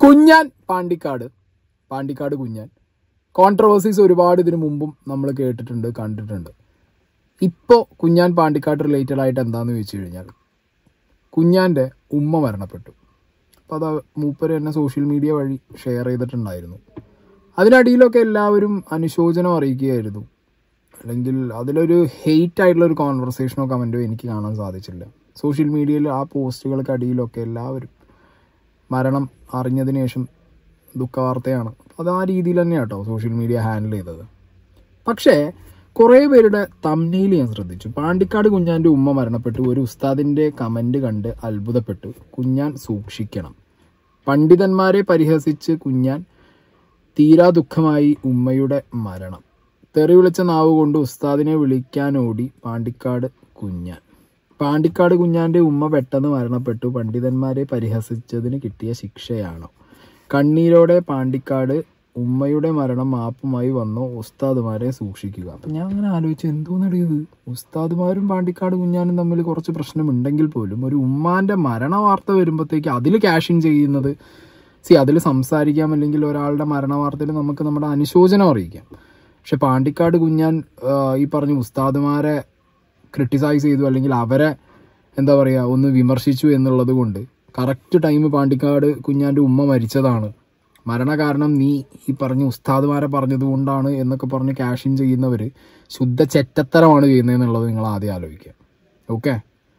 കുഞ്ഞാൻ Pandikkad Pandikkad Kunjan controversies ഒരുപാട് ഇതിനു മുമ്പും നമ്മൾ കേട്ടിട്ടുണ്ട് കണ്ടിട്ടുണ്ട് ഇപ്പോൾ കുഞ്ഞാൻ പാണ്ടിക്കാട് റിലേറ്റഡ് ആയിട്ട് എന്താന്ന് ചോദിച്ചു കഴിഞ്ഞാൽ കുഞ്ഞാൻ്റെ ഉമ്മ മരണപ്പെട്ടു അപ്പോൾ അത് മൂപ്പര് തന്നെ സോഷ്യൽ മീഡിയ വഴി ഷെയർ ചെയ്തിട്ടുണ്ടായിരുന്നു അതിനടിയിലൊക്കെ എല്ലാവരും അനുശോചനം അറിയിക്കുകയായിരുന്നു അല്ലെങ്കിൽ അതിലൊരു ഹെയ്റ്റ് ആയിട്ടുള്ള ഒരു കോൺവെർസേഷനോ കമൻറ്റോ എനിക്ക് കാണാൻ സാധിച്ചില്ല സോഷ്യൽ മീഡിയയിൽ ആ പോസ്റ്റുകൾക്ക് അടിയിലൊക്കെ എല്ലാവരും മരണം അറിഞ്ഞതിന് ശേഷം ദുഃഖവാർത്തയാണ് അത് ആ രീതിയിൽ തന്നെയാണ് കേട്ടോ സോഷ്യൽ മീഡിയ ഹാൻഡിൽ ചെയ്തത് പക്ഷേ കുറേ പേരുടെ തമ്മിൽ ഞാൻ ശ്രദ്ധിച്ചു പാണ്ടിക്കാട് കുഞ്ഞാൻ്റെ ഉമ്മ മരണപ്പെട്ടു ഒരു ഉസ്താദിൻ്റെ കമൻറ്റ് കണ്ട് അത്ഭുതപ്പെട്ടു കുഞ്ഞാൻ സൂക്ഷിക്കണം പണ്ഡിതന്മാരെ പരിഹസിച്ച് കുഞ്ഞാൻ തീരാ ദുഃഖമായി ഉമ്മയുടെ മരണം തെറി വിളിച്ച നാവ് കൊണ്ട് ഉസ്താദിനെ വിളിക്കാനോടി പാണ്ടിക്കാട് കുഞ്ഞാൻ പാണ്ടിക്കാട് കുഞ്ഞാന്റെ ഉമ്മ പെട്ടെന്ന് മരണപ്പെട്ടു പണ്ഡിതന്മാരെ പരിഹസിച്ചതിന് കിട്ടിയ ശിക്ഷയാണോ കണ്ണീരോടെ പാണ്ടിക്കാട് ഉമ്മയുടെ മരണം മാപ്പുമായി വന്നു ഉസ്താദുമാരെ സൂക്ഷിക്കുക അപ്പം ഞാൻ അങ്ങനെ ആലോചിച്ചു എന്തോന്നടിയത് ഉസ്താദുമാരും പാണ്ടിക്കാട് കുഞ്ഞാനും തമ്മിൽ കുറച്ച് പ്രശ്നമുണ്ടെങ്കിൽ പോലും ഒരു ഉമ്മാന്റെ മരണ വാർത്ത വരുമ്പോഴത്തേക്ക് അതിൽ ക്യാഷിൻ ചെയ്യുന്നത് സി അതിൽ സംസാരിക്കാം അല്ലെങ്കിൽ ഒരാളുടെ മരണ വാർത്തയിൽ നമുക്ക് നമ്മുടെ അനുശോചനം അറിയിക്കാം പക്ഷെ പാണ്ടിക്കാട് കുഞ്ഞാൻ ആ, ഈ പറഞ്ഞ ഉസ്താദുമാരെ ക്രിട്ടിസൈസ് ചെയ്തു അല്ലെങ്കിൽ അവരെ എന്താ പറയുക ഒന്ന് വിമർശിച്ചു എന്നുള്ളത് കൊണ്ട് കറക്റ്റ് ടൈം പാണ്ടിക്കാട് കുഞ്ഞാൻ്റെ ഉമ്മ മരിച്ചതാണ് മരണകാരണം നീ ഈ പറഞ്ഞ ഉസ്താദുമാരെ പറഞ്ഞത് കൊണ്ടാണ് എന്നൊക്കെ പറഞ്ഞ് ക്യാഷിൻ ചെയ്യുന്നവർ ശുദ്ധ ചെറ്റത്തരമാണ് ചെയ്യുന്നതെന്നുള്ളത് നിങ്ങൾ ആദ്യം ആലോചിക്കുക ഓക്കെ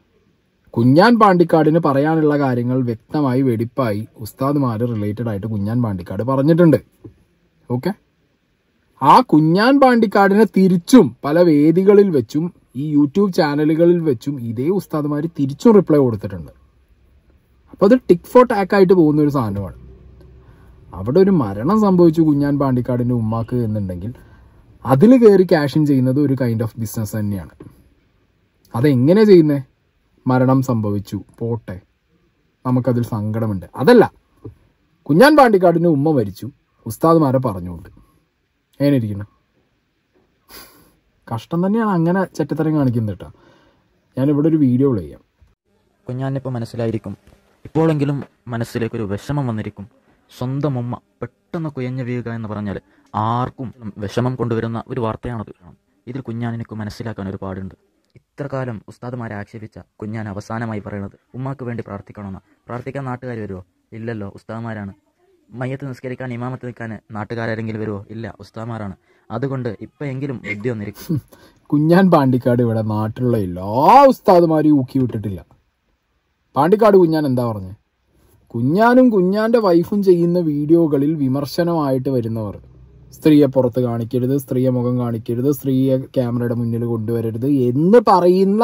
കുഞ്ഞാൻ പാണ്ടിക്കാടിന് പറയാനുള്ള കാര്യങ്ങൾ വ്യക്തമായി വെടിപ്പായി ഉസ്താദുമാർ റിലേറ്റഡ് ആയിട്ട് കുഞ്ഞാൻ പാണ്ടിക്കാട് പറഞ്ഞിട്ടുണ്ട് ഓക്കെ ആ കുഞ്ഞാൻ പാണ്ടിക്കാടിനെ തിരിച്ചും പല വേദികളിൽ വെച്ചും ഈ യൂട്യൂബ് ചാനലുകളിൽ വെച്ചും ഇതേ ഉസ്താദുമാർ തിരിച്ചും റിപ്ലൈ കൊടുത്തിട്ടുണ്ട് അപ്പോൾ അത് ടിക് ഫോർ ടാക്ക് ആയിട്ട് പോകുന്ന ഒരു സാധനമാണ് അവിടെ ഒരു മരണം സംഭവിച്ചു കുഞ്ഞാൻ പാണ്ടിക്കാടിൻ്റെ ഉമ്മാക്ക് എന്നുണ്ടെങ്കിൽ അതിൽ കയറി ക്യാഷിൻ ചെയ്യുന്നത് ഒരു കൈൻഡ് ഓഫ് ബിസിനസ് തന്നെയാണ് അതെങ്ങനെ ചെയ്യുന്നേ മരണം സംഭവിച്ചു പോട്ടെ നമുക്കതിൽ സങ്കടമുണ്ട് അതല്ല കുഞ്ഞാൻ പാണ്ടിക്കാടിൻ്റെ ഉമ്മ മരിച്ചു ഉസ്താദ്മാരെ പറഞ്ഞുകൊണ്ട് എങ്ങനെ ഇരിക്കണം കഷ്ടം തന്നെയാണ് അങ്ങനെ ചെറ്റത്തരം കാണിക്കുന്നത് കേട്ടോ ഞാനിവിടെ ഒരു വീഡിയോ പ്ലേ ചെയ്യാം കുഞ്ഞാനിപ്പോൾ മനസ്സിലായിരിക്കും ഇപ്പോഴെങ്കിലും മനസ്സിലേക്കൊരു വിഷമം വന്നിരിക്കും സ്വന്തം ഉമ്മ പെട്ടെന്ന് കുയഞ്ഞു വീഴുക എന്ന് പറഞ്ഞാൽ ആർക്കും വിഷമം കൊണ്ടുവരുന്ന ഒരു വാർത്തയാണത് ഇതിൽ കുഞ്ഞാനിക്ക് മനസ്സിലാക്കാൻ ഒരു പാടുണ്ട് ഇത്ര കാലം ഉസ്താദുമാരെ ആക്ഷേപിച്ച കുഞ്ഞാൻ അവസാനമായി പറയുന്നത് ഉമ്മാക്ക് വേണ്ടി പ്രാർത്ഥിക്കണമെന്ന് പ്രാർത്ഥിക്കാൻ നാട്ടുകാർ വരുമോ ഇല്ലല്ലോ ഉസ്താദുമാരാണ് മയ്യത്ത് നിസ്കരിക്കാൻ ഇമാമത്ത് നിൽക്കാൻ നാട്ടുകാരെങ്കിലും വരുമോ ഇല്ല ഉസ്താദുമാരാണ് അതുകൊണ്ട് ഇപ്പോഴെങ്കിലും ബുദ്ധി വന്നിരിക്കും കുഞ്ഞാൻ പാണ്ടിക്കാട് ഇവിടെ നാട്ടിലുള്ള എല്ലാ ഉസ്താദുമാരും ഊക്കി വിട്ടിട്ടില്ല പാണ്ടിക്കാട് കുഞ്ഞാൻ എന്താ പറഞ്ഞേ കുഞ്ഞാനും കുഞ്ഞാന്റെ വൈഫും ചെയ്യുന്ന വീഡിയോകളിൽ വിമർശനമായിട്ട് വരുന്നവർ സ്ത്രീയെ പുറത്ത് കാണിക്കരുത് സ്ത്രീയെ മുഖം കാണിക്കരുത് സ്ത്രീയെ ക്യാമറയുടെ മുന്നിൽ കൊണ്ടുവരരുത് എന്ന് പറയുന്ന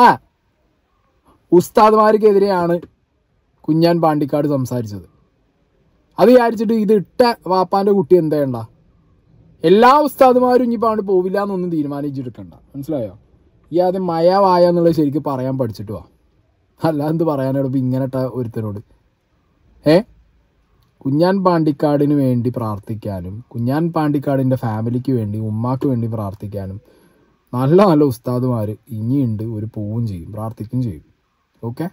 ഉസ്താദ്മാർക്കെതിരെയാണ് കുഞ്ഞാൻ പാണ്ടിക്കാട് സംസാരിച്ചത് അത് വിചാരിച്ചിട്ട് ഇത് ഇട്ട വാപ്പാന്റെ കുട്ടി എന്താ വേണ്ട എല്ലാ ഉസ്താദുമാരും ഇനി പാണ്ട് പോവില്ല എന്നൊന്നും തീരുമാനിച്ചെടുക്കണ്ട മനസ്സിലായോ ഈ ആദ്യം മയ വായ എന്നുള്ളത് ശരിക്കും പറയാൻ പഠിച്ചിട്ട് വാ അല്ലാന്ത് പറയാനാണ് ഇപ്പൊ ഇങ്ങനത്തെ ഒരുത്തനോട് ഏ കുഞ്ഞാൻ പാണ്ടിക്കാടിന് വേണ്ടി പ്രാർത്ഥിക്കാനും കുഞ്ഞാൻ പാണ്ടിക്കാടിൻ്റെ ഫാമിലിക്ക് വേണ്ടി ഉമ്മാക്ക് വേണ്ടി പ്രാർത്ഥിക്കാനും നല്ല നല്ല ഉസ്താദുമാർ ഇനിയുണ്ട് ഒരു പോവും ചെയ്യും പ്രാർത്ഥിക്കും ചെയ്യും ഓക്കെ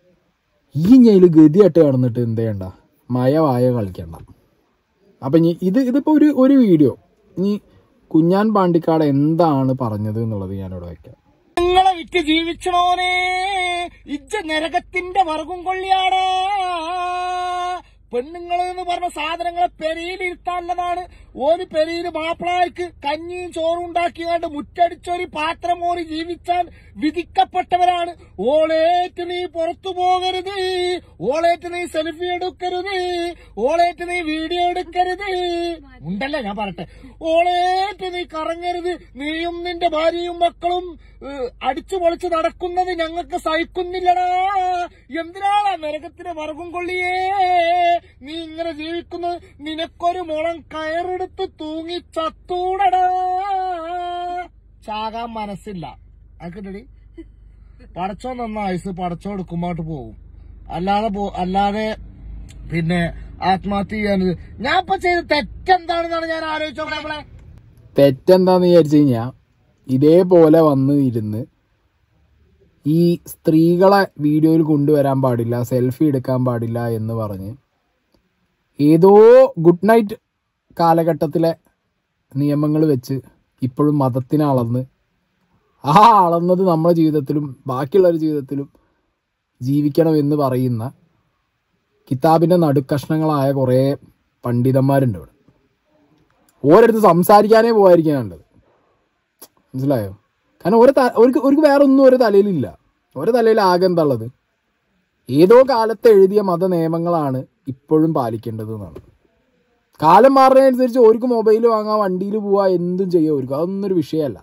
ഈ ഞയിൽ ഗതിയായിട്ട് കടന്നിട്ട് എന്ത് ചെയ്യണ്ട മയ വായ കളിക്കണ്ട അപ്പം ഇനി ഇത് ഇതിപ്പോൾ ഒരു ഒരു വീഡിയോ ഇനി കുഞ്ഞാൻ പാണ്ടിക്കാട് എന്താണ് പറഞ്ഞത് എന്നുള്ളത് ഞാനിവിടെ വയ്ക്കാം നിങ്ങളെ വിറ്റ് ജീവിച്ചണോനെ ഇജ്ജ നരകത്തിന്റെ വർഗം കൊള്ളിയാടാ പെണ്ണുങ്ങൾ എന്ന് പറഞ്ഞ സാധനങ്ങളെ പെരിയിലിരുത്താനുള്ളതാണ് ഒരു പെരിയിൽ മാപ്പിളാർക്ക് കഞ്ഞിയും ചോറും ഉണ്ടാക്കിയാണ്ട് മുറ്റടിച്ചൊരു പാത്രം മോറി ജീവിച്ചാൻ വിധിക്കപ്പെട്ടവരാണ് ഓളേറ്റ് നീ പുറത്തു പോകരുത് ഓളേറ്റ് നീ സെൽഫി എടുക്കരുത് ഓളേറ്റ് നീ വീഡിയോ എടുക്കരുത് ഉണ്ടല്ലേ ഞാൻ പറട്ടെ ഓളേറ്റ് നീ കറങ്ങരുത് നീയും നിന്റെ ഭാര്യയും മക്കളും ഏഹ്, അടിച്ചു പൊളിച്ച് നടക്കുന്നത് ഞങ്ങൾക്ക് സഹിക്കുന്നില്ലടാ എന്തിനാളാ നരകത്തിന് വർഗം കൊള്ളിയേ നീ ഇങ്ങനെ ജീവിക്കുന്നത് നിനക്കൊരു മുളം കയറെടുത്ത് തൂങ്ങി ചത്തൂടടാ ചാകാൻ മനസ്സില്ല ആക്കിട്ടടി പടച്ചോ നന്ന ആയുസ് പടച്ചോ എടുക്കുമ്പോട്ട് പോകും അല്ലാതെ പോ- അല്ലാതെ പിന്നെ ആത്മഹത്യ ചെയ്യാനത് ഞാൻ ഇപ്പൊ ചെയ്ത തെറ്റെന്താണെന്നാണ് ഞാൻ ആലോചിച്ചോ നമ്മളെ തെറ്റെന്താന്ന് വിചാരിച്ചു കഴിഞ്ഞാൽ ഇതേപോലെ വന്ന് ഇരുന്ന് ഈ സ്ത്രീകളെ വീഡിയോയിൽ കൊണ്ടുവരാൻ പാടില്ല സെൽഫി എടുക്കാൻ പാടില്ല എന്ന് പറഞ്ഞ് ഏതോ ഗുഡ് നൈറ്റ് കാലഘട്ടത്തിലെ നിയമങ്ങൾ വെച്ച് ഇപ്പോഴും മതത്തിനെ അളന്ന് ആ അളന്നത് നമ്മുടെ ജീവിതത്തിലും ബാക്കിയുള്ളവരുടെ ജീവിതത്തിലും ജീവിക്കണം എന്ന് പറയുന്ന കിതാബിൻ്റെ നടുക്കഷ്ണങ്ങളായ കുറേ പണ്ഡിതന്മാരുണ്ട് ഇവിടെ ഓരോരുത്തർ സംസാരിക്കാനേ പോകാതിരിക്കാനുള്ളത് മനസ്സിലായോ കാരണം ഒരു ഒരു ഒരു വേറെ ഒന്നും ഒരു തലയിലില്ല ഒരു തലയിൽ ആകെ എന്താ ഉള്ളത് ഏതോ കാലത്ത് എഴുതിയ മത നിയമങ്ങളാണ് ഇപ്പോഴും പാലിക്കേണ്ടത് എന്നാണ് കാലം മാറുന്നതനുസരിച്ച് ഓർക്ക് മൊബൈൽ വാങ്ങാം വണ്ടിയിൽ പോവാ എന്തും ചെയ്യാം ഓർക്ക് അതൊന്നും ഒരു വിഷയമല്ല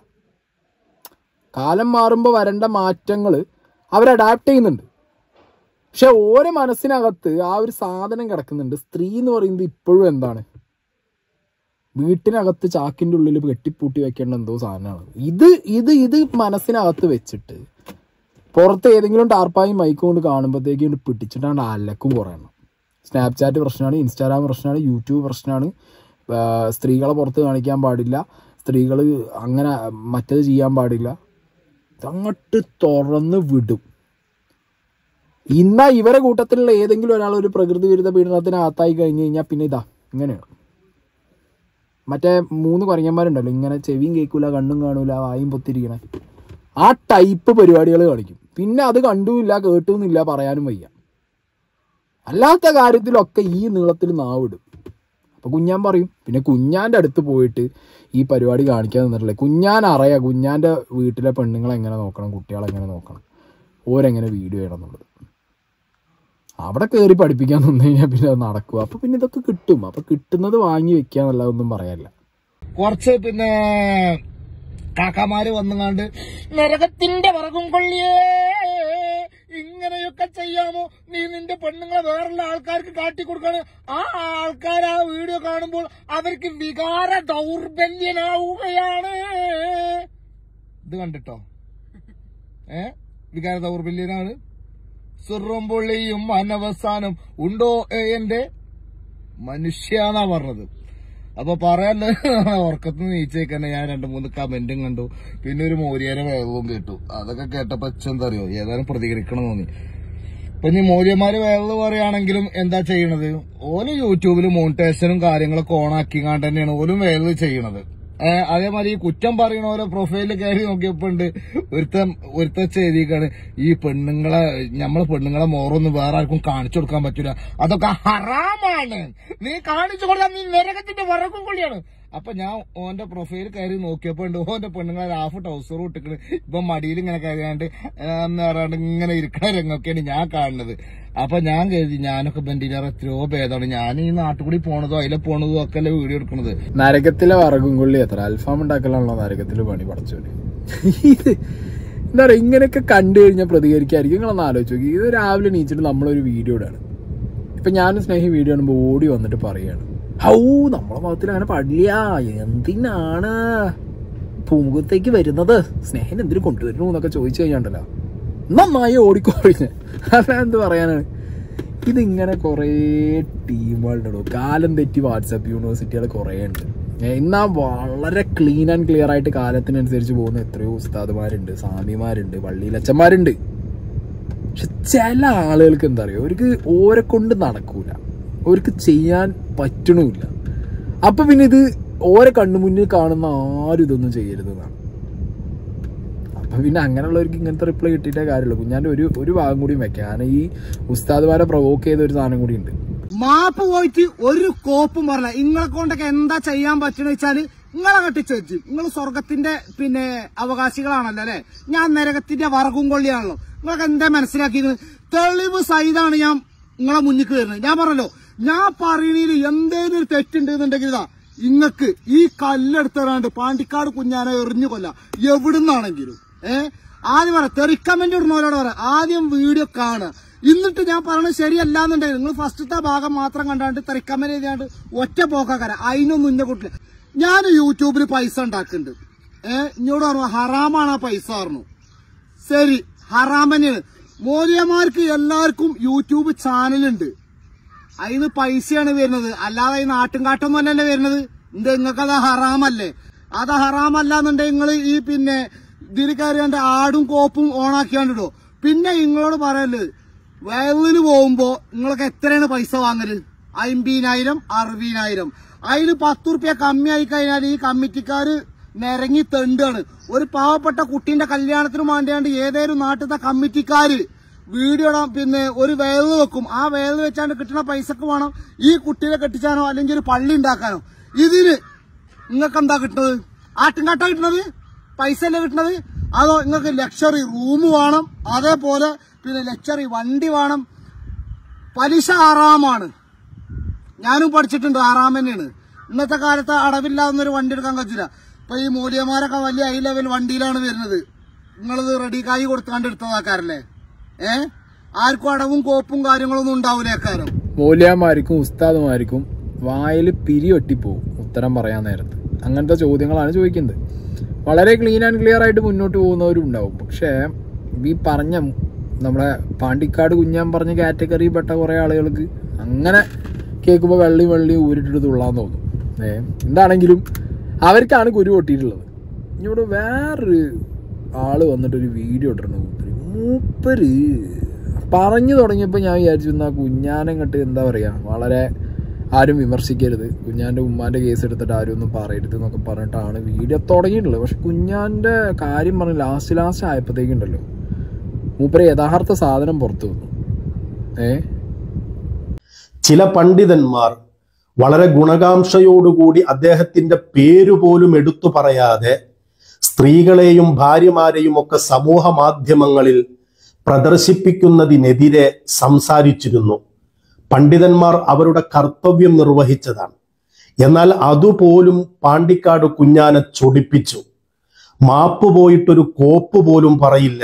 കാലം മാറുമ്പോൾ വരേണ്ട മാറ്റങ്ങൾ അവർ അഡാപ്റ്റ് ചെയ്യുന്നുണ്ട് പക്ഷെ ഓരോ മനസ്സിനകത്ത് ആ ഒരു സാധനം കിടക്കുന്നുണ്ട് സ്ത്രീ എന്ന് പറയുന്നത് ഇപ്പോഴും എന്താണ് വീട്ടിനകത്ത് ചാക്കിൻ്റെ ഉള്ളിൽ കെട്ടിപ്പൂട്ടി വെക്കേണ്ട എന്തോ സാധനമാണ് ഇത് ഇത് ഇത് മനസ്സിനകത്ത് വെച്ചിട്ട് പുറത്ത് ഏതെങ്കിലും ടാർപ്പായും മൈക്കും കൊണ്ട് കാണുമ്പോഴത്തേക്ക് കൊണ്ട് പിടിച്ചിട്ടാണ് അലക്കും കുറയണം സ്നാപ്ചാറ്റ് പ്രശ്നമാണ് ഇൻസ്റ്റാഗ്രാം പ്രശ്നമാണ് യൂട്യൂബ് പ്രശ്നമാണ് ആ, സ്ത്രീകളെ പുറത്ത് കാണിക്കാൻ പാടില്ല സ്ത്രീകൾ അങ്ങനെ മറ്റത് ചെയ്യാൻ പാടില്ല അങ്ങോട്ട് തുറന്ന് വിടും ഇന്ന ഇവരെ കൂട്ടത്തിലുള്ള ഏതെങ്കിലും ഒരാൾ ഒരു പ്രകൃതി വിരുദ്ധ പീഡനത്തിനകത്തായി കഴിഞ്ഞ് കഴിഞ്ഞാൽ പിന്നെ ഇതാ ഇങ്ങനെയാണ് മറ്റേ മൂന്ന് കുരങ്ങന്മാരുണ്ടല്ലോ ഇങ്ങനെ ചെവിയും കേൾക്കൂല കണ്ണും കാണൂല വായും പൊത്തിരിക്കണേ ആ ടൈപ്പ് പരിപാടികൾ കളിക്കും പിന്നെ അത് കണ്ടുമില്ല കേട്ടുമില്ല പറയാനും വയ്യ അല്ലാത്ത കാര്യത്തിലൊക്കെ ഈ നീളത്തിൽ നാവിടും അപ്പൊ കുഞ്ഞാൻ പറയും പിന്നെ കുഞ്ഞാന്റെ അടുത്ത് പോയിട്ട് ഈ പരിപാടി കാണിക്കാൻ നിന്നിട്ടില്ല കുഞ്ഞാൻ അറിയാം കുഞ്ഞാന്റെ വീട്ടിലെ പെണ്ണുങ്ങളെ എങ്ങനെ നോക്കണം കുട്ടികളെ എങ്ങനെ നോക്കണം ഓരെങ്ങനെ വീഡിയോ ചെയ്യണം എന്നുള്ളത് അവിടെ കയറി പഠിപ്പിക്കാൻ നിന്ന് കഴിഞ്ഞാൽ പിന്നെ അത് നടക്കും അപ്പൊ പിന്നെ ഇതൊക്കെ കിട്ടും അപ്പൊ കിട്ടുന്നത് വാങ്ങി വെക്കാന്നല്ല ഒന്നും പറയാനില്ല കുറച്ച് പിന്നെ കാക്കാമാര് വന്നുങ്ങാണ്ട് നരകത്തിന്റെ വിറകും കൊള്ളിയേ ഇങ്ങനെയൊക്കെ ചെയ്യാമോ നീ നിന്റെ പെണ്ണുങ്ങളെ വേറുള്ള ആൾക്കാർക്ക് കാട്ടിക്കൊടുക്കാണ് ആ ആൾക്കാർ ആ വീഡിയോ കാണുമ്പോൾ അവർക്ക് വികാര ദൗർബല്യനാവുകയാണ് ഇത് കണ്ടിട്ടോ ഏ വികാര ദൗർബല്യനാണ് സുറും പൊള്ളിയും അനവസാനം ഉണ്ടോ ഏ, എന്റെ മനുഷ്യാന്നാ പറഞ്ഞത് അപ്പൊ പറയാൻ ഉറക്കത്ത് നീച്ചേക്കന്നെ ഞാൻ രണ്ട് മൂന്ന് കമന്റും കണ്ടു പിന്നെ ഒരു മോരിയാരെ വേഗവും കേട്ടു അതൊക്കെ കേട്ടപ്പോ എന്താ അറിയോ ഏതായാലും പ്രതികരിക്കണം തോന്നി ഇപ്പൊ ഇനി മോര്യന്മാര് വേറെ പറയുകയാണെങ്കിലും എന്താ ചെയ്യണത് ഓല് യൂട്യൂബിൽ മോണിറ്റേഷനും കാര്യങ്ങളൊക്കെ ഓണാക്കിങ്ങാണ്ട് തന്നെയാണ് ഓലും വേറെ ചെയ്യണത് ഏഹ് അതേമാതിരി ഈ കുറ്റം പറയണ ഓരോ പ്രൊഫൈലിൽ കയറി നോക്കിയപ്പോ ഉണ്ട് ഒരുത്ത ഒരുത്ത ചെയ്തിക്കാണ് ഈ പെണ്ണുങ്ങളെ നമ്മളെ പെണ്ണുങ്ങളെ മോറൊന്നും വേറെ ആർക്കും കാണിച്ചു കൊടുക്കാൻ പറ്റൂല അതൊക്കെ ഹറാമാണ് നീ കാണിച്ചു കൊടുത്താൽ നീ നരകത്തിന്റെ വറക്കും കൊള്ളിയാണ് അപ്പൊ ഞാൻ ഓന്റെ പ്രൊഫൈൽ കയറി നോക്കിയപ്പോ ഉണ്ട് ഓന്റെ പെണ്ണുങ്ങളെ ഹാഫ് ടൗസർ ഇട്ടിക്കണ് ഇപ്പൊ മടിയിൽ ഇങ്ങനെ കയറിയാണ്ട് എന്ന് പറയാണ്ട് ഇങ്ങനെ ഇരിക്കണ രംഗമൊക്കെയാണ് ഞാൻ കാണുന്നത് അപ്പൊ ഞാൻ കരുതി ഞാനൊക്കെ ബന്റിലാർ എത്രയോ ഭേദമാണ് ഞാൻ ഈ നാട്ടിൽ കൂടി പോണതോ അതിലെ പോണതോ ഒക്കെ അല്ലേ വീഡിയോ എടുക്കണത് നരകത്തിലെ വറകും കൊള്ളി എത്ര അൽഫാം ഉണ്ടാക്കലാണല്ലോ നരകത്തില് പണി പടച്ചോല് ഇത് എന്താ പറയാ ഇങ്ങനെയൊക്കെ കണ്ടു കഴിഞ്ഞാൽ പ്രതികരിക്കായിരിക്കും നിങ്ങളൊന്ന് ആലോചിച്ച് നോക്കി ഇത് രാവിലെ നീച്ചിട്ട് നമ്മളൊരു വീഡിയോ ഇടാണ് ഇപ്പൊ ഞാനും സ്നേഹി വീഡിയോ കാണുമ്പോൾ ഓടി വന്നിട്ട് പറയാണ് ഹൗ നമ്മളെ മതത്തിൽ അങ്ങനെ പാടില്ല എന്തിനാണ് പൂമുഖത്തേക്ക് വരുന്നത് സ്നേഹൻ എന്തിനു കൊണ്ടുവരുന്നു എന്നൊക്കെ ചോദിച്ചു കഴിഞ്ഞാണ്ടല്ലോ നന്നായി ഓടിക്കോഴിഞ്ഞ് അല്ല എന്ത് പറയാനാണ് ഇതിങ്ങനെ കുറേ ടീമുകളുണ്ടോ കാലം തെറ്റി വാട്സാപ്പ് യൂണിവേഴ്സിറ്റികൾ കുറേ ഉണ്ട് എന്നാൽ വളരെ ക്ലീൻ ആൻഡ് ക്ലിയർ ആയിട്ട് കാലത്തിനനുസരിച്ച് പോകുന്ന എത്രയോ ഉസ്താദുമാരുണ്ട് സ്വാമിമാരുണ്ട് പള്ളിയിലച്ചന്മാരുണ്ട് പക്ഷെ ചില ആളുകൾക്ക് എന്താ പറയുക അവർക്ക് ഓരെ കൊണ്ട് നടക്കൂല അവർക്ക് ചെയ്യാൻ പറ്റണമില്ല അപ്പൊ പിന്നെ ഇത് ഓരെ കണ്ണുമുന്നിൽ കാണുന്ന ആരും ഇതൊന്നും ചെയ്യരുതെന്നാണ് അപ്പൊ പിന്നെ അങ്ങനെയുള്ളവർക്ക് ഇങ്ങനത്തെ റിപ്ലൈ കിട്ടിയിട്ടേ കാര്യമുള്ളൂ കുഞ്ഞാന്റെ ഒരു ഒരു ഭാഗം കൂടി വെക്കാം കാരണം ഈ ഉസ്താദ്മാരെ പ്രൊവോക്ക് ചെയ്ത ഒരു സാധനം കൂടി ഉണ്ട് മാപ്പ് പോയിട്ട് ഒരു കോപ്പും പറഞ്ഞ ഇങ്ങളെ കൊണ്ടൊക്കെ എന്താ ചെയ്യാൻ പറ്റണ വെച്ചാല് നിങ്ങളെ കെട്ടിച്ചു നിങ്ങൾ സ്വർഗത്തിന്റെ പിന്നെ അവകാശികളാണല്ലോ അല്ലെ ഞാൻ നരകത്തിന്റെ വറകും കൊള്ളിയാണല്ലോ നിങ്ങളൊക്കെ എന്താ മനസ്സിലാക്കിയത് തെളിവ് സഹിതാണ് ഞാൻ നിങ്ങളെ മുന്നിക്ക് വരുന്നത് ഞാൻ പറഞ്ഞല്ലോ ഞാൻ പറയണതിൽ എന്തേലും ഒരു തെറ്റുണ്ട് എന്നുണ്ടെങ്കിൽ ഇതാ ഇങ്ങക്ക് ഈ കല്ലെടുത്തറാണ്ട് പാണ്ടിക്കാട് കുഞ്ഞാനെ എറിഞ്ഞു കൊല്ല എവിടുന്നാണെങ്കിലും ഏ ആദ്യം പറ തെറിക്കമന്റ് ഇടുന്നവരോട് പറ ആദ്യം വീഡിയോ കാണുക എന്നിട്ട് ഞാൻ പറയണത് ശരിയല്ല എന്നുണ്ടെങ്കിൽ നിങ്ങൾ ഫസ്റ്റത്തെ ഭാഗം മാത്രം കണ്ടാണ്ട് തെറിക്കമന്റ് എഴുതിയാണ്ട് ഒറ്റ പോക്കാക്കാര അതിനൊന്നും ഇന്ന കൂട്ടില്ല ഞാൻ യൂട്യൂബിൽ പൈസ ഉണ്ടാക്കുന്നുണ്ട് ഏഹ് ഇന്നോട് പറഞ്ഞു ഹറാമാണ് ആ പൈസ പറഞ്ഞു ശരി ഹറാമനെയാണ് മോദിയമാർക്ക് എല്ലാവർക്കും യൂട്യൂബ് ചാനലുണ്ട് അതിന് പൈസയാണ് വരുന്നത് അല്ലാതെ ഈ നാട്ടും കാട്ടൊന്നും അല്ലല്ലേ വരുന്നത് എന്ത് നിങ്ങൾക്ക് അത് ഹറാമല്ലേ അത് ഹറാമല്ല എന്നുണ്ടെങ്കിൽ നിങ്ങൾ ഈ പിന്നെ ഇതിൽ കയറിയാണ്ട് ആടും കോപ്പും ഓണാക്കിയാണ്ടിടോ പിന്നെ നിങ്ങളോട് പറയല് വയലിന് പോകുമ്പോ നിങ്ങളൊക്കെ എത്രയാണ് പൈസ വാങ്ങല് അമ്പതിനായിരം അറുപതിനായിരം അതിൽ പത്ത് റുപ്യ കമ്മിയായി കഴിഞ്ഞാൽ ഈ കമ്മിറ്റിക്കാര് നിരങ്ങി തെണ്ടാണ് ഒരു പാവപ്പെട്ട കുട്ടീന്റെ കല്യാണത്തിന് വേണ്ടിയാണ്ട് ഏതേലും നാട്ടിലത്തെ കമ്മിറ്റിക്കാര് വീഡിയോ ഇടാൻ പിന്നെ ഒരു വേദ വെക്കും ആ വേദ വെച്ചാണ്ട് കിട്ടുന്ന പൈസക്ക് വേണം ഈ കുട്ടീനെ കെട്ടിച്ചാനോ അല്ലെങ്കിൽ ഒരു പള്ളി ഉണ്ടാക്കാനോ ഇതിന് നിങ്ങൾക്ക് എന്താ കിട്ടുന്നത് ആട്ടിൻകാട്ട കിട്ടുന്നത് പൈസ അല്ലേ കിട്ടുന്നത് അതോ നിങ്ങൾക്ക് ലക്ഷറി റൂം വേണം അതേപോലെ പിന്നെ ലക്ഷറി വണ്ടി വേണം പലിശ ആറാമാണ് ഞാനും പഠിച്ചിട്ടുണ്ട് ആറാം തന്നെയാണ് ഇന്നത്തെ കാലത്ത് അടവില്ലാതൊന്നും വണ്ടി എടുക്കാൻ കഴിച്ചില്ല ഇപ്പൊ ഈ മൂല്യമാരൊക്കെ വലിയ ഹൈ ലെവൽ വണ്ടിയിലാണ് വരുന്നത് നിങ്ങളിത് റെഡി കായി കൊടുത്താണ്ട് എടുത്തതാക്കാരല്ലേ ഏ ആർക്കും അടവും കോപ്പും കാര്യങ്ങളൊന്നും ഉണ്ടാവില്ലേക്കാരം മൂല്യന്മാർക്കും ഉസ്താദുമാർക്കും വായിൽ പിരി ഒട്ടിപ്പോവും ഉത്തരം പറയാൻ നേരത്ത് അങ്ങനത്തെ ചോദ്യങ്ങളാണ് ചോദിക്കുന്നത് വളരെ ക്ലീൻ ആൻഡ് ക്ലിയർ ആയിട്ട് മുന്നോട്ട് പോകുന്നവരും ഉണ്ടാവും പക്ഷേ ഈ പറഞ്ഞ നമ്മളെ പാണ്ടിക്കാട് കുഞ്ഞാൻ പറഞ്ഞ കാറ്റഗറി പെട്ട കുറേ ആളുകൾക്ക് അങ്ങനെ കേൾക്കുമ്പോൾ വെള്ളി വെള്ളി ഊരിട്ടിട്ട് തുള്ളാൻ തോന്നും ഏ എന്താണെങ്കിലും അവർക്കാണ് കുരു പൊട്ടിയിട്ടുള്ളത് ഇവിടെ വേറൊരു ആള് വന്നിട്ടൊരു വീഡിയോ ഇട്ടിരുന്നു മൂപ്പര് പറഞ്ഞു തുടങ്ങിയപ്പോൾ ഞാൻ വിചാരിച്ചു എന്നാ കുഞ്ഞാനങ്ങട്ട് എന്താ പറയുക വളരെ ആരും വിമർശിക്കരുത് കുഞ്ഞാൻ്റെ ഉമ്മാൻ്റെ കേസ് എടുത്തിട്ട് ആരും ഒന്നും പറയരുത് എന്നൊക്കെ പറഞ്ഞിട്ടാണ് വീഡിയോ തുടങ്ങിയിട്ടുള്ളത് പക്ഷെ കുഞ്ഞാൻ്റെ കാര്യം പറഞ്ഞ് ലാസ്റ്റ് ലാസ്റ്റ് ആയപ്പോഴത്തേക്കുണ്ടല്ലോ മൂപ്പര് യഥാർത്ഥ സാധനം പുറത്തു വന്നു ഏ ചില പണ്ഡിതന്മാർ വളരെ ഗുണകാംക്ഷയോടുകൂടി അദ്ദേഹത്തിന്റെ പേര് പോലും എടുത്തു പറയാതെ സ്ത്രീകളെയും ഭാര്യമാരെയും ഒക്കെ സമൂഹ മാധ്യമങ്ങളിൽ പ്രദർശിപ്പിക്കുന്നതിനെതിരെ സംസാരിച്ചിരുന്നു പണ്ഡിതന്മാർ അവരുടെ കർത്തവ്യം നിർവഹിച്ചതാണ് എന്നാൽ അതുപോലും പാണ്ടിക്കാട് കുഞ്ഞാനെ ചൊടിപ്പിച്ചു മാപ്പ് പോയിട്ടൊരു കോപ്പ് പോലും പറയില്ല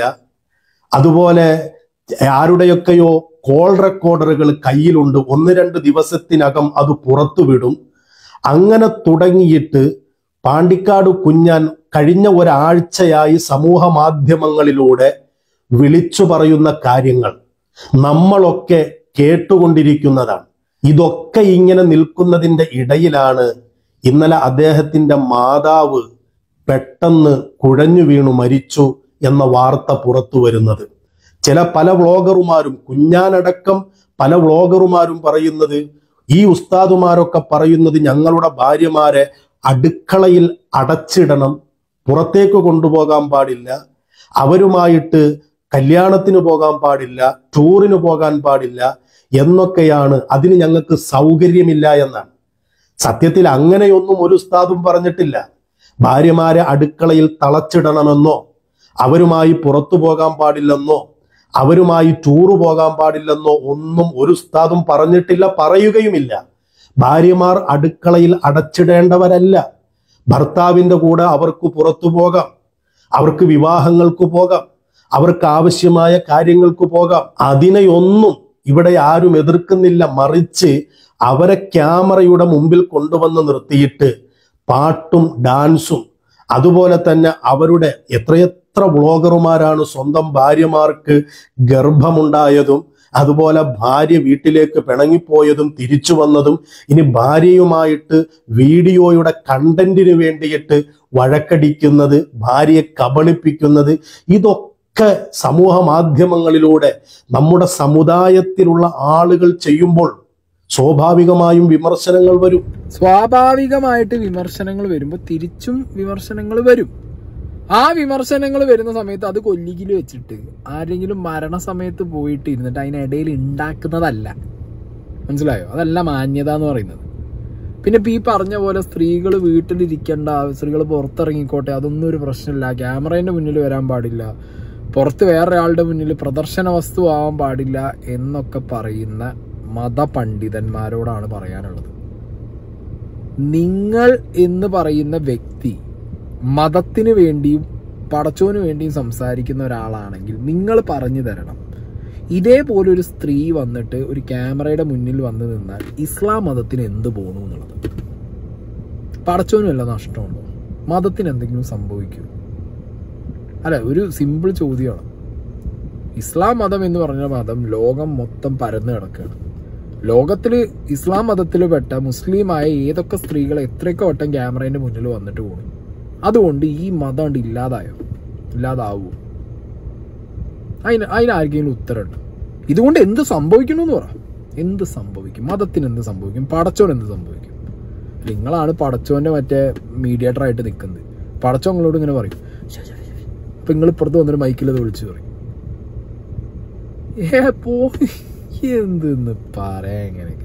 അതുപോലെ ആരുടെയൊക്കെയോ കോൾ റെക്കോർഡറുകൾ കയ്യിലുണ്ട് ഒന്ന് രണ്ട് ദിവസത്തിനകം അത് പുറത്തുവിടും അങ്ങനെ തുടങ്ങിയിട്ട് പാണ്ടിക്കാട് കുഞ്ഞാൻ കഴിഞ്ഞ ഒരാഴ്ചയായി സമൂഹ മാധ്യമങ്ങളിലൂടെ വിളിച്ചു പറയുന്ന കാര്യങ്ങൾ നമ്മളൊക്കെ കേട്ടുകൊണ്ടിരിക്കുന്നതാണ് ഇതൊക്കെ ഇങ്ങനെ നിൽക്കുന്നതിന്റെ ഇടയിലാണ് ഇന്നലെ അദ്ദേഹത്തിന്റെ മാതാവ് പെട്ടെന്ന് കുഴഞ്ഞു വീണു മരിച്ചു എന്ന വാർത്ത പുറത്തു വരുന്നത് ചില പല വ്ളോഗറുമാരും കുഞ്ഞാനടക്കം പല വ്ളോഗറുമാരും പറയുന്നത് ഈ ഉസ്താദുമാരൊക്കെ പറയുന്നത് ഞങ്ങളുടെ ഭാര്യമാരെ അടുക്കളയിൽ അടച്ചിടണം പുറത്തേക്ക് കൊണ്ടുപോകാൻ പാടില്ല അവരുമായിട്ട് കല്യാണത്തിന് പോകാൻ പാടില്ല ടൂറിന് പോകാൻ പാടില്ല എന്നൊക്കെയാണ് അതിന് ഞങ്ങൾക്ക് സൗകര്യമില്ല എന്നാണ് സത്യത്തിൽ അങ്ങനെയൊന്നും ഒരു ഉസ്താദും പറഞ്ഞിട്ടില്ല ഭാര്യമാരെ അടുക്കളയിൽ തളച്ചിടണമെന്നോ അവരുമായി പുറത്തു പോകാൻ പാടില്ലെന്നോ അവരുമായി ടൂറ് പോകാൻ പാടില്ലെന്നോ ഒന്നും ഒരു ഉസ്താദും പറഞ്ഞിട്ടില്ല പറയുകയുമില്ല ഭാര്യമാർ അടുക്കളയിൽ അടച്ചിടേണ്ടവരല്ല ഭർത്താവിന്റെ കൂടെ അവർക്ക് പുറത്തു പോകാം അവർക്ക് വിവാഹങ്ങൾക്ക് പോകാം അവർക്ക് ആവശ്യമായ കാര്യങ്ങൾക്ക് പോകാം അതിനെയൊന്നും ഇവിടെ ആരും എതിർക്കുന്നില്ല മറിച്ച് അവരെ ക്യാമറയുടെ മുമ്പിൽ കൊണ്ടുവന്ന് നിർത്തിയിട്ട് പാട്ടും ഡാൻസും അതുപോലെ തന്നെ അവരുടെ എത്രയെത്ര വ്ളോഗർമാരാണ് സ്വന്തം ഭാര്യമാർക്ക് ഗർഭമുണ്ടായതും അതുപോലെ ഭാര്യ വീട്ടിലേക്ക് പിണങ്ങിപ്പോയതും തിരിച്ചു വന്നതും ഇനി ഭാര്യയുമായിട്ട് വീഡിയോയുടെ കണ്ടന്റിന് വേണ്ടിയിട്ട് വഴക്കടിക്കുന്നത് ഭാര്യയെ കബളിപ്പിക്കുന്നത് ഇതൊക്കെ സമൂഹ മാധ്യമങ്ങളിലൂടെ നമ്മുടെ സമുദായത്തിലുള്ള ആളുകൾ ചെയ്യുമ്പോൾ സ്വാഭാവികമായും വിമർശനങ്ങൾ വരും സ്വാഭാവികമായിട്ട് വിമർശനങ്ങൾ വരുമ്പോൾ തിരിച്ചും വിമർശനങ്ങൾ വരും ആ വിമർശനങ്ങൾ വരുന്ന സമയത്ത് അത് കൊല്ലിക്കിൽ വെച്ചിട്ട് ആരെങ്കിലും മരണസമയത്ത് പോയിട്ട് ഇരുന്നിട്ട് അതിനിടയിൽ ഉണ്ടാക്കുന്നതല്ല മനസ്സിലായോ അതല്ല മാന്യത എന്ന് പറയുന്നത് പിന്നെ ഇപ്പം ഈ പറഞ്ഞ പോലെ സ്ത്രീകൾ വീട്ടിലിരിക്കേണ്ട സ്ത്രീകൾ പുറത്തിറങ്ങിക്കോട്ടെ അതൊന്നും ഒരു പ്രശ്നമില്ല ക്യാമറേൻ്റെ മുന്നിൽ വരാൻ പാടില്ല പുറത്ത് വേറൊരാളുടെ മുന്നിൽ പ്രദർശന വസ്തു ആവാൻ പാടില്ല എന്നൊക്കെ പറയുന്ന മതപണ്ഡിതന്മാരോടാണ് പറയാനുള്ളത് നിങ്ങൾ എന്ന് പറയുന്ന വ്യക്തി മതത്തിന് വേണ്ടിയും പടച്ചോന് വേണ്ടിയും സംസാരിക്കുന്ന ഒരാളാണെങ്കിൽ നിങ്ങൾ പറഞ്ഞു തരണം ഇതേപോലെ ഒരു സ്ത്രീ വന്നിട്ട് ഒരു ക്യാമറയുടെ മുന്നിൽ വന്ന് നിന്നാൽ ഇസ്ലാം മതത്തിന് എന്ത് പോകണു എന്നുള്ളത് പടച്ചോനും വല്ല നഷ്ടമുണ്ടോ മതത്തിന് എന്തെങ്കിലും സംഭവിക്കൂ അല്ല ഒരു സിമ്പിൾ ചോദ്യമാണ് ഇസ്ലാം മതം എന്ന് പറഞ്ഞ മതം ലോകം മൊത്തം പരന്നു കിടക്കുകയാണ് ലോകത്തിൽ ഇസ്ലാം മതത്തിൽ പെട്ട മുസ്ലിമായ ഏതൊക്കെ സ്ത്രീകൾ എത്രയൊക്കെ വട്ടം ക്യാമറേന്റെ മുന്നിൽ വന്നിട്ട് പോകും അതുകൊണ്ട് ഈ മതം കൊണ്ട് ഇല്ലാതായോ ഇല്ലാതാവൂ അതിന് അതിനാർക്കെങ്കിലും ഉത്തരമുണ്ട് ഇതുകൊണ്ട് എന്ത് സംഭവിക്കണമെന്ന് പറ എന്ത് സംഭവിക്കും മതത്തിന് എന്ത് സംഭവിക്കും പടച്ചോൻ എന്ത് സംഭവിക്കും നിങ്ങളാണ് പടച്ചോന്റെ മറ്റേ മീഡിയേറ്റർ ആയിട്ട് നിൽക്കുന്നത് പടച്ചോൻ നിങ്ങളോട് ഇങ്ങനെ പറയും "ശ്ശെ, ശ്ശെ, ശ്ശെ." അപ്പൊ നിങ്ങൾ ഇപ്പുറത്ത് വന്നിട്ട് മൈക്കിൽ അത് വിളിച്ചു പറയും ഏ പോ എന്തെന്ന് പറയാ എങ്ങനെയൊക്കെ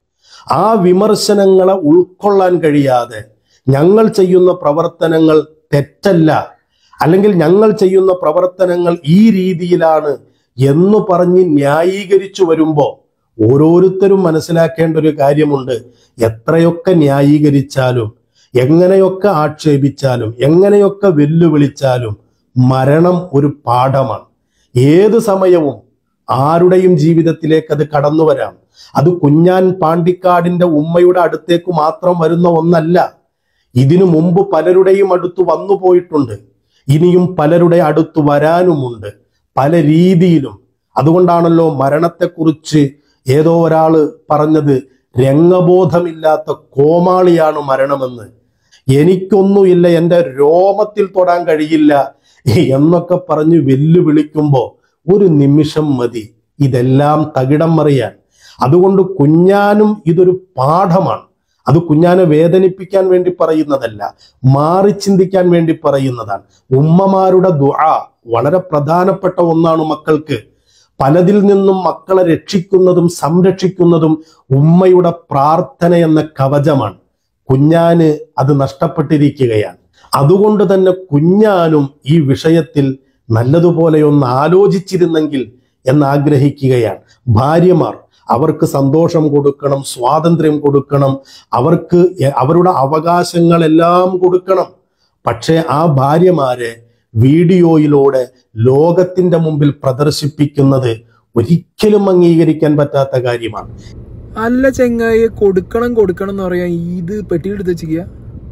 ആ വിമർശനങ്ങളെ ഉൾക്കൊള്ളാൻ കഴിയാതെ ഞങ്ങൾ ചെയ്യുന്ന പ്രവർത്തനങ്ങൾ തെറ്റല്ല അല്ലെങ്കിൽ ഞങ്ങൾ ചെയ്യുന്ന പ്രവർത്തനങ്ങൾ ഈ രീതിയിലാണ് എന്ന് പറഞ്ഞ് ന്യായീകരിച്ചു വരുമ്പോൾ ഓരോരുത്തരും മനസ്സിലാക്കേണ്ട ഒരു കാര്യമുണ്ട് എത്രയൊക്കെ ന്യായീകരിച്ചാലും എങ്ങനെയൊക്കെ ആക്ഷേപിച്ചാലും എങ്ങനെയൊക്കെ വെല്ലുവിളിച്ചാലും മരണം ഒരു പാഠമാണ് ഏത് സമയവും ആരുടെയും ജീവിതത്തിലേക്ക് അത് കടന്നു വരാം അത് കുഞ്ഞാൻ പാണ്ടിക്കാടിന്റെ ഉമ്മയുടെ അടുത്തേക്ക് മാത്രം വരുന്ന ഒന്നല്ല ഇതിനു മുമ്പ് പലരുടെയും അടുത്ത് വന്നു പോയിട്ടുണ്ട് ഇനിയും പലരുടെ അടുത്ത് വരാനുമുണ്ട് പല രീതിയിലും അതുകൊണ്ടാണല്ലോ മരണത്തെക്കുറിച്ച് ഏതോ ഒരാള് പറഞ്ഞത് രംഗബോധമില്ലാത്ത കോമാളിയാണ് മരണമെന്ന് എനിക്കൊന്നുമില്ല എൻ്റെ രോമത്തിൽ തൊടാൻ കഴിയില്ല എന്നൊക്കെ പറഞ്ഞ് വെല്ലുവിളിക്കുമ്പോൾ ഒരു നിമിഷം മതി ഇതെല്ലാം തകിടം മറിയാൻ അതുകൊണ്ട് കുഞ്ഞാനും ഇതൊരു പാഠമാണ് അത് കുഞ്ഞാനെ വേദനിപ്പിക്കാൻ വേണ്ടി പറയുന്നതല്ല മാറി ചിന്തിക്കാൻ വേണ്ടി പറയുന്നതാണ് ഉമ്മമാരുടെ ദുആ വളരെ പ്രധാനപ്പെട്ട ഒന്നാണ് മക്കൾക്ക് പലതിൽ നിന്നും മക്കളെ രക്ഷിക്കുന്നതും സംരക്ഷിക്കുന്നതും ഉമ്മയുടെ പ്രാർത്ഥന എന്ന കവചമാണ് കുഞ്ഞാന് അത് നഷ്ടപ്പെട്ടിരിക്കുകയാണ് അതുകൊണ്ട് തന്നെ കുഞ്ഞാനും ഈ വിഷയത്തിൽ നല്ലതുപോലെ ഒന്ന് ആലോചിച്ചിരുന്നെങ്കിൽ എന്നാഗ്രഹിക്കുകയാണ് ഭാര്യമാർ അവർക്ക് സന്തോഷം കൊടുക്കണം സ്വാതന്ത്ര്യം കൊടുക്കണം അവർക്ക് എ- അവരുടെ അവകാശങ്ങളെല്ലാം കൊടുക്കണം പക്ഷേ ആ ഭാര്യമാരെ വീഡിയോയിലൂടെ ലോകത്തിന്റെ മുമ്പിൽ പ്രദർശിപ്പിക്കുന്നത് ഒരിക്കലും അംഗീകരിക്കാൻ പറ്റാത്ത കാര്യമാണ് അല്ല ചെങ്ങായി കൊടുക്കണം കൊടുക്കണം എന്ന് പറയാൻ ഇത് പെട്ടിയിലെടുത്ത് വെച്ചിരിക്കുക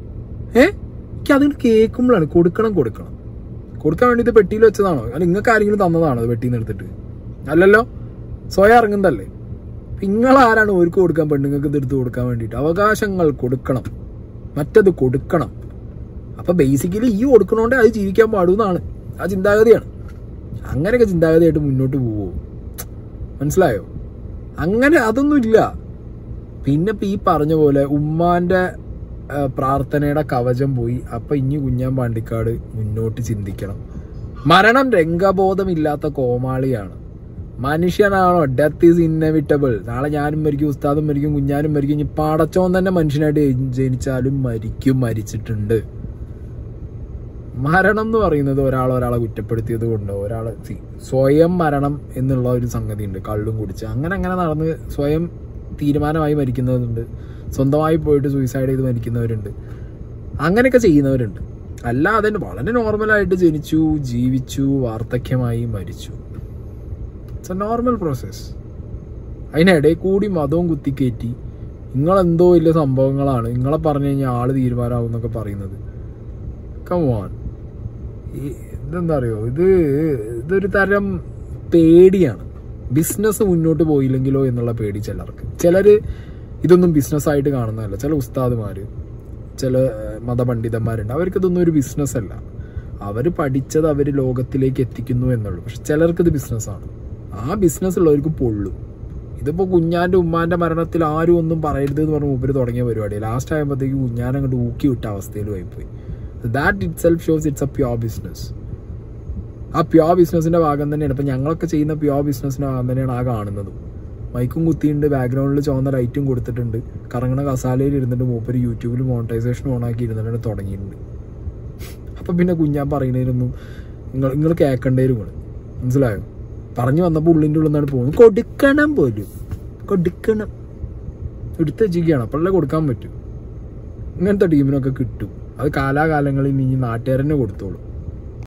ഏ എനിക്ക് അതിന് കേൾക്കുമ്പോഴാണ് കൊടുക്കണം കൊടുക്കണം കൊടുക്കാൻ വേണ്ടി ഇത് പെട്ടിയിൽ വെച്ചതാണോ അല്ല നിങ്ങൾക്ക് ആരെങ്കിലും തന്നതാണോ അത് പെട്ടിയിൽ നിന്ന് എടുത്തിട്ട് അല്ലല്ലോ സ്വയം ഇറങ്ങുന്നതല്ലേ നിങ്ങളാരാണ് ഓർക്ക് കൊടുക്കാൻ പെണ്ണുങ്ങൾക്ക് ഇത് എടുത്ത് കൊടുക്കാൻ വേണ്ടിയിട്ട് അവകാശങ്ങൾ കൊടുക്കണം മറ്റത് കൊടുക്കണം അപ്പൊ ബേസിക്കലി ഈ കൊടുക്കണോണ്ട് അത് ജീവിക്കാൻ പാടുന്നതാണ് ആ ചിന്താഗതിയാണ് അങ്ങനെയൊക്കെ ചിന്താഗതിയായിട്ട് മുന്നോട്ട് പോവോ മനസ്സിലായോ അങ്ങനെ അതൊന്നും ഇല്ല പിന്നെ ഇപ്പൊ ഈ പറഞ്ഞ പോലെ ഉമ്മാന്റെ ആ, പ്രാർത്ഥനയുടെ കവചം പോയി അപ്പൊ ഇനി കുഞ്ഞാൻ പാണ്ടിക്കാട് മുന്നോട്ട് ചിന്തിക്കണം മരണം രംഗബോധമില്ലാത്ത കോമാളിയാണ് മനുഷ്യനാണോ ഡെത്ത് ഈസ് ഇന്നവിറ്റബിൾ നാളെ ഞാനും മരിക്കും ഉസ്താദും മരിക്കും കുഞ്ഞാനും മരിക്കും ഇനി പാടച്ചോൻ തന്നെ മനുഷ്യനായിട്ട് ജനിച്ചാലും മരിക്കും മരിച്ചിട്ടുണ്ട് മരണം എന്ന് പറയുന്നത് ഒരാൾ ഒരാളെ കുറ്റപ്പെടുത്തിയത് കൊണ്ടോ ഒരാളെ see, സ്വയം മരണം എന്നുള്ള ഒരു സംഗതി ഉണ്ട് കള്ളും കുടിച്ച് അങ്ങനെ അങ്ങനെ നടന്ന് സ്വയം തീരുമാനമായി മരിക്കുന്നവരുണ്ട് സ്വന്തമായി പോയിട്ട് സൂയിസൈഡ് ചെയ്ത് മരിക്കുന്നവരുണ്ട് അങ്ങനെയൊക്കെ ചെയ്യുന്നവരുണ്ട് അല്ലാതെ വളരെ നോർമലായിട്ട് ജനിച്ചു ജീവിച്ചു വാർദ്ധക്യമായി മരിച്ചു ഇറ്റ്സ് എ നോർമൽ പ്രോസസ് അതിനിടയിൽ കൂടി മതവും കുത്തിക്കയറ്റി നിങ്ങളെന്തോ വലിയ സംഭവങ്ങളാണ് നിങ്ങളെ പറഞ്ഞു കഴിഞ്ഞാൽ ആള് തീരുമാനമാകും എന്നൊക്കെ പറയുന്നത് കമോൺ ഈ ഇതെന്താ അറിയോ ഇത് ഇതൊരു തരം പേടിയാണ് ബിസിനസ് മുന്നോട്ട് പോയില്ലെങ്കിലോ എന്നുള്ള പേടി ചിലർക്ക് ചിലര് ഇതൊന്നും ബിസിനസ്സായിട്ട് കാണുന്നതല്ല ചില ഉസ്താദുമാര് ചില ഏഹ്, മതപണ്ഡിതന്മാരുണ്ട് അവർക്ക് ഇതൊന്നും ഒരു ബിസിനസ് അല്ല അവർ പഠിച്ചത് അവർ ലോകത്തിലേക്ക് എത്തിക്കുന്നു എന്നുള്ളൂ പക്ഷെ ചിലർക്ക് ഇത് ബിസിനസ്സാണ് ആ ബിസിനസ് ഉള്ളവർക്ക് പൊള്ളും ഇതിപ്പോ കുഞ്ഞാന്റെ ഉമ്മാന്റെ മരണത്തിൽ ആരും ഒന്നും പറയരുത് എന്ന് പറഞ്ഞ് മൂപ്പര് തുടങ്ങിയ പരിപാടി ലാസ്റ്റ് ആയപ്പോഴത്തേക്ക് കുഞ്ഞാൻ അങ്ങോട്ട് ഊക്കി വിട്ട അവസ്ഥയിൽ പോയി that itself shows it's a pure business ആ പ്യോർ ബിസിനസിന്റെ ഭാഗം തന്നെയാണ് ഇപ്പൊ ഞങ്ങളൊക്കെ ചെയ്യുന്ന പ്യോർ ബിസിനസിന്റെ ഭാഗം തന്നെയാണ് ആ കാണുന്നത് മൈക്കും കുത്തിയിട്ടുണ്ട് ബാക്ക്ഗ്രൗണ്ടിൽ ചുവന്ന ലൈറ്റും കൊടുത്തിട്ടുണ്ട് കറങ്ങണ കസാലയിൽ ഇരുന്നിട്ട് മൂപ്പര് യൂട്യൂബിൽ മോണിറ്റൈസേഷൻ ഓണാക്കി ഇരുന്നിട്ട് തുടങ്ങിയിട്ടുണ്ട് അപ്പൊ പിന്നെ കുഞ്ഞാൻ പറയുന്നതിനൊന്നും നിങ്ങൾ നിങ്ങൾ കേൾക്കേണ്ടി വരും നിങ്ങൾ മനസ്സിലായോ പറഞ്ഞു വന്നപ്പോൾ ഉള്ളിൻ്റെ ഉള്ളിൽ നിന്നാണ് പോകുന്നത് കൊടുക്കണം പോലും കൊടുക്കണം എടുത്ത് വെച്ചിരിക്കുകയാണ് അപ്പോഴല്ലേ കൊടുക്കാൻ പറ്റും ഇങ്ങനത്തെ ടീമിനൊക്കെ കിട്ടും അത് കാലാകാലങ്ങളിൽ ഇനി നാട്ടുകാരനെ കൊടുത്തോളൂ